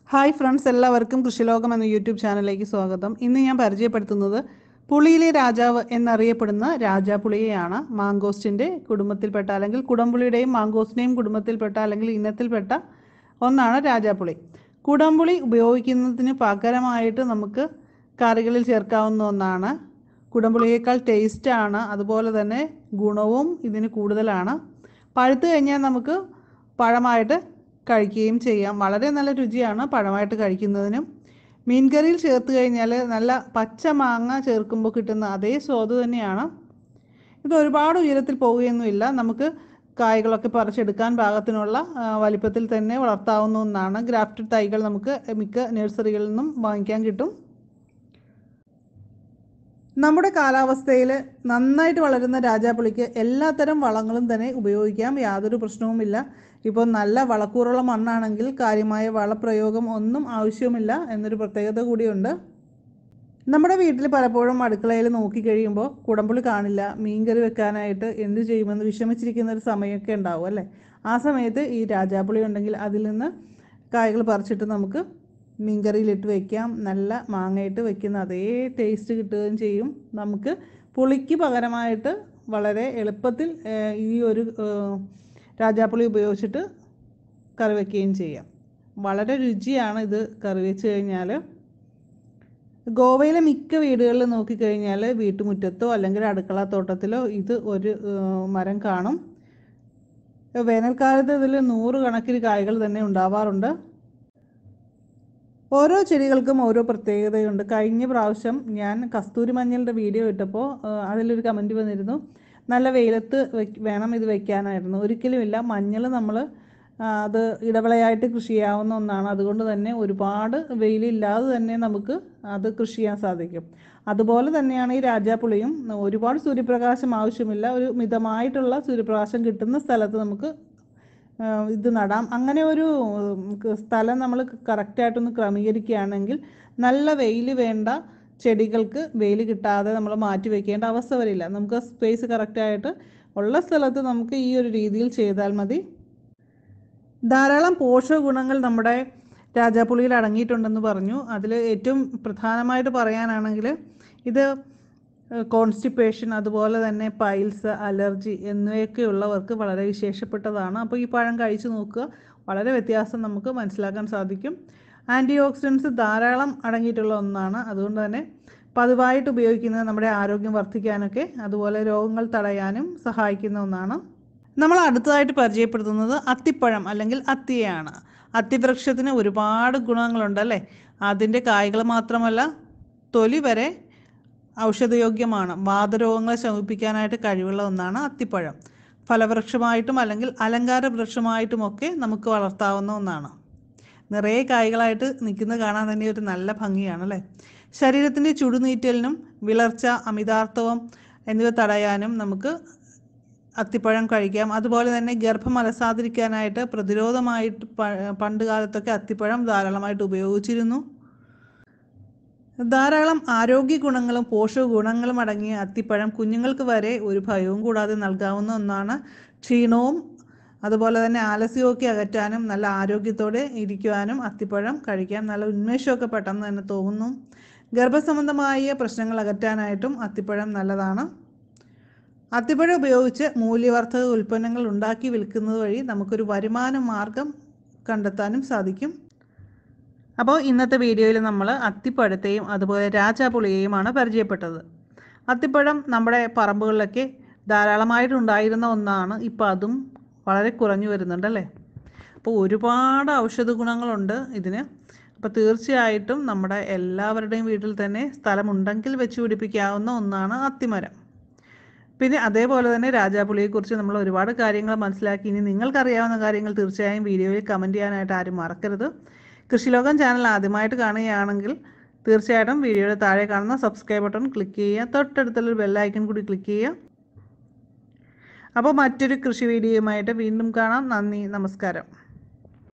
hi friends എല്ലാവർക്കും കൃഷിലോകം എന്ന YouTube ചാനലിലേക്ക് സ്വാഗതം ഇന്ന് ഞാൻ പരിചയപ്പെടുത്തുന്നത് പുളിയിലെ രാജാവ് എന്നറിയപ്പെടുന്ന രാജാപുളിയെയാണ് മാങ്കോസ്റ്റിൻ്റെ കുടുംബത്തിൽപ്പെട്ട അല്ലെങ്കിൽ കുടംപുളിയുടെയും മാങ്കോസ്റ്റിൻ്റെയും കുടുംബത്തിൽപ്പെട്ട അല്ലെങ്കിൽ ഇനത്തിൽപ്പെട്ട ഒന്നാണ് രാജാപുളി കുടംപുളി ഉപയോഗിക്കുന്നതിന് പകരമായിട്ട് നമുക്ക് കറികളിൽ ചേർക്കാവുന്ന ഒന്നാണ് കുടംപുളിയേക്കാൾ ടേസ്റ്റാണ് അതുപോലെ തന്നെ ഗുണവും ഇതിന് കൂടുതലാണ് പഴുത്ത് കഴിഞ്ഞാൽ നമുക്ക് പഴമായിട്ട് കഴിക്കുകയും ചെയ്യാം വളരെ നല്ല രുചിയാണ് പഴമായിട്ട് കഴിക്കുന്നതിനും മീൻകറിയിൽ ചേർത്ത് കഴിഞ്ഞാൽ നല്ല പച്ച മാങ്ങ ചേർക്കുമ്പോൾ കിട്ടുന്ന അതേ സ്വാദ് തന്നെയാണ് ഇത് ഒരുപാട് ഉയരത്തിൽ പോവുകയൊന്നുമില്ല നമുക്ക് കായ്കളൊക്കെ പറിച്ചെടുക്കാൻ പാകത്തിനുള്ള ആ, വലിപ്പത്തിൽ തന്നെ വളർത്താവുന്ന ഒന്നാണ് ഗ്രാഫ്റ്റഡ് തൈകൾ നമുക്ക് മിക്ക നഴ്സറികളിൽ നിന്നും വാങ്ങിക്കാൻ കിട്ടും നമ്മുടെ കാലാവസ്ഥയിൽ നന്നായിട്ട് വളരുന്ന രാജാപ്പുളിക്ക് എല്ലാത്തരം വളങ്ങളും തന്നെ ഉപയോഗിക്കാം യാതൊരു പ്രശ്നവുമില്ല ഇപ്പോൾ നല്ല വളക്കൂറുള്ള മണ്ണാണെങ്കിൽ കാര്യമായ വളപ്രയോഗം ഒന്നും ആവശ്യമില്ല എന്നൊരു പ്രത്യേകത കൂടിയുണ്ട് നമ്മുടെ വീട്ടിൽ പലപ്പോഴും അടുക്കളയിൽ നോക്കിക്കഴിയുമ്പോൾ കുടമ്പുളി കാണില്ല മീൻകറി വെക്കാനായിട്ട് എന്ത് ചെയ്യുമെന്ന് വിഷമിച്ചിരിക്കുന്ന ഒരു സമയമൊക്കെ ഉണ്ടാവും അല്ലേ ആ സമയത്ത് ഈ രാജാപ്പുളി ഉണ്ടെങ്കിൽ അതിൽ നിന്ന് കായ്കൾ പറിച്ചിട്ട് നമുക്ക് മീൻകറിയിലിട്ട് വെക്കാം നല്ല മാങ്ങയിട്ട് വെക്കുന്ന അതേ ടേസ്റ്റ് കിട്ടുകയും ചെയ്യും നമുക്ക് പുളിക്ക് പകരമായിട്ട് വളരെ എളുപ്പത്തിൽ ഏഹ്, ഈ ഒരു ഏഹ്, രാജാപ്പുളി ഉപയോഗിച്ചിട്ട് കറി വെക്കുകയും ചെയ്യാം വളരെ രുചിയാണ് ഇത് കറി വെച്ച് കഴിഞ്ഞാൽ ഗോവയിലെ മിക്ക വീടുകളിൽ നോക്കിക്കഴിഞ്ഞാൽ വീട്ടുമുറ്റത്തോ അല്ലെങ്കിൽ അടുക്കള തോട്ടത്തിലോ ഇത് ഒരു ഏഹ്, മരം കാണും വേനൽക്കാലത്ത് ഇതിൽ നൂറ് കണക്കിന് കായ്കൾ തന്നെ ഉണ്ടാവാറുണ്ട് ഓരോ ചെടികൾക്കും ഓരോ പ്രത്യേകതയുണ്ട് കഴിഞ്ഞ പ്രാവശ്യം ഞാൻ കസ്തൂരി മഞ്ഞളുടെ വീഡിയോ ഇട്ടപ്പോൾ ഏഹ്, അതിലൊരു കമൻറ്റ് വന്നിരുന്നു നല്ല വെയിലത്ത് വെക്ക് വേണം ഇത് വെക്കാനായിരുന്നു ഒരിക്കലുമില്ല മഞ്ഞൾ നമ്മൾ അത് ഇടവിളയായിട്ട് കൃഷി ചെയ്യാവുന്ന ഒന്നാണ് അതുകൊണ്ട് തന്നെ ഒരുപാട് വെയിലില്ലാതെ തന്നെ നമുക്ക് അത് കൃഷി ചെയ്യാൻ സാധിക്കും അതുപോലെ തന്നെയാണ് ഈ രാജാപ്പുളിയും ഒരുപാട് സൂര്യപ്രകാശം ആവശ്യമില്ല ഒരു മിതമായിട്ടുള്ള സൂര്യപ്രകാശം കിട്ടുന്ന സ്ഥലത്ത് നമുക്ക് ആ, ഇത് നടാം അങ്ങനെ ഒരു ഉം, ക- സ്ഥലം നമ്മൾ കറക്റ്റായിട്ടൊന്ന് ക്രമീകരിക്കുകയാണെങ്കിൽ നല്ല വെയിൽ വേണ്ട ചെടികൾക്ക് വെയിൽ കിട്ടാതെ നമ്മൾ മാറ്റി വെക്കേണ്ട അവസ്ഥ വരില്ല നമുക്ക് സ്പേസ് കറക്റ്റായിട്ട് ഉള്ള സ്ഥലത്ത് നമുക്ക് ഈ ഒരു രീതിയിൽ ചെയ്താൽ മതി ധാരാളം പോഷക ഗുണങ്ങൾ നമ്മുടെ രാജാപ്പുളിയിൽ അടങ്ങിയിട്ടുണ്ടെന്ന് പറഞ്ഞു അതിൽ ഏറ്റവും പ്രധാനമായിട്ട് പറയാനാണെങ്കിൽ ഇത് കോൺസ്റ്റിപ്പേഷൻ അതുപോലെ തന്നെ പൈൽസ് അലർജി എന്നിവയൊക്കെ ഉള്ളവർക്ക് വളരെ വിശേഷപ്പെട്ടതാണ് അപ്പോൾ ഈ പഴം കഴിച്ചു നോക്കുക വളരെ വ്യത്യാസം നമുക്ക് മനസ്സിലാക്കാൻ സാധിക്കും ആൻറ്റി ഓക്സിഡൻസ് ധാരാളം അടങ്ങിയിട്ടുള്ള ഒന്നാണ് അതുകൊണ്ട് തന്നെ പതിവായിട്ട് ഉപയോഗിക്കുന്നത് നമ്മുടെ ആരോഗ്യം വർദ്ധിക്കാനൊക്കെ അതുപോലെ രോഗങ്ങൾ തടയാനും സഹായിക്കുന്ന ഒന്നാണ് നമ്മൾ അടുത്തതായിട്ട് പരിചയപ്പെടുത്തുന്നത് അത്തിപ്പഴം അല്ലെങ്കിൽ അത്തിയാണ് അത്തിവൃക്ഷത്തിന് ഒരുപാട് ഗുണങ്ങളുണ്ട് അല്ലേ അതിൻ്റെ കായ്കൾ മാത്രമല്ല തൊലി വരെ ഔഷധയോഗ്യമാണ് വാതരോഗങ്ങളെ ശമിപ്പിക്കാനായിട്ട് കഴിവുള്ള ഒന്നാണ് അത്തിപ്പഴം ഫലവൃക്ഷമായിട്ടും അല്ലെങ്കിൽ അലങ്കാര വൃക്ഷമായിട്ടുമൊക്കെ നമുക്ക് വളർത്താവുന്ന ഒന്നാണ് നിറയെ കായ്കളായിട്ട് നിൽക്കുന്നത് കാണാൻ തന്നെ ഒരു നല്ല ഭംഗിയാണ് അല്ലേ ശരീരത്തിൻ്റെ ചുടുനീറ്റലിനും വിളർച്ച അമിതാർത്തവം എന്നിവ തടയാനും നമുക്ക് അത്തിപ്പഴം കഴിക്കാം അതുപോലെ തന്നെ ഗർഭം അലസാതിരിക്കാനായിട്ട് പ്രതിരോധമായിട്ട് പ- പണ്ട് കാലത്തൊക്കെ അത്തിപ്പഴം ധാരാളമായിട്ട് ഉപയോഗിച്ചിരുന്നു ധാരാളം ആരോഗ്യ ഗുണങ്ങളും പോഷക ഗുണങ്ങളും അടങ്ങിയ അത്തിപ്പഴം കുഞ്ഞുങ്ങൾക്ക് വരെ ഒരു ഭയവും കൂടാതെ നൽകാവുന്ന ഒന്നാണ് ക്ഷീണവും അതുപോലെ തന്നെ ആലസ്യമൊക്കെ അകറ്റാനും നല്ല ആരോഗ്യത്തോടെ ഇരിക്കുവാനും അത്തിപ്പഴം കഴിക്കാൻ നല്ല ഉന്മേഷമൊക്കെ പെട്ടെന്ന് തന്നെ തോന്നുന്നു ഗർഭസംബന്ധമായ പ്രശ്നങ്ങൾ അകറ്റാനായിട്ടും അത്തിപ്പഴം നല്ലതാണ് അത്തിപ്പഴം ഉപയോഗിച്ച് മൂല്യവർദ്ധക ഉൽപ്പന്നങ്ങൾ ഉണ്ടാക്കി വിൽക്കുന്നത് വഴി നമുക്കൊരു വരുമാന മാർഗം കണ്ടെത്താനും സാധിക്കും അപ്പോൾ ഇന്നത്തെ വീഡിയോയിൽ നമ്മൾ അത്തിപ്പഴത്തെയും അതുപോലെ രാജാപുളിയെയുമാണ് പരിചയപ്പെട്ടത് അത്തിപ്പഴം നമ്മുടെ പറമ്പുകളിലൊക്കെ ധാരാളമായിട്ടുണ്ടായിരുന്ന ഒന്നാണ് ഇപ്പോൾ അതും വളരെ കുറഞ്ഞു വരുന്നുണ്ട് അല്ലേ അപ്പോൾ ഒരുപാട് ഔഷധ ഗുണങ്ങളുണ്ട് ഇതിന് അപ്പോൾ തീർച്ചയായിട്ടും നമ്മുടെ എല്ലാവരുടെയും വീട്ടിൽ തന്നെ സ്ഥലമുണ്ടെങ്കിൽ വെച്ച് പിടിപ്പിക്കാവുന്ന ഒന്നാണ് അത്തിമരം പിന്നെ അതേപോലെ തന്നെ രാജാപുളിയെക്കുറിച്ച് നമ്മൾ ഒരുപാട് കാര്യങ്ങൾ മനസ്സിലാക്കി ഇനി നിങ്ങൾക്കറിയാവുന്ന കാര്യങ്ങൾ തീർച്ചയായും വീഡിയോയിൽ കമൻറ്റ് ചെയ്യാനായിട്ട് ആരും മറക്കരുത് കൃഷിലോകം ചാനൽ ആദ്യമായിട്ട് കാണുകയാണെങ്കിൽ തീർച്ചയായിട്ടും വീഡിയോയുടെ താഴെ കാണുന്ന സബ്സ്ക്രൈബ് ബട്ടൺ ക്ലിക്ക് ചെയ്യുക തൊട്ടടുത്തുള്ളൊരു ബെല്ലൈക്കൺ കൂടി ക്ലിക്ക് ചെയ്യുക അപ്പോൾ മറ്റൊരു കൃഷി വീഡിയോയുമായിട്ട് വീണ്ടും കാണാം നന്ദി നമസ്കാരം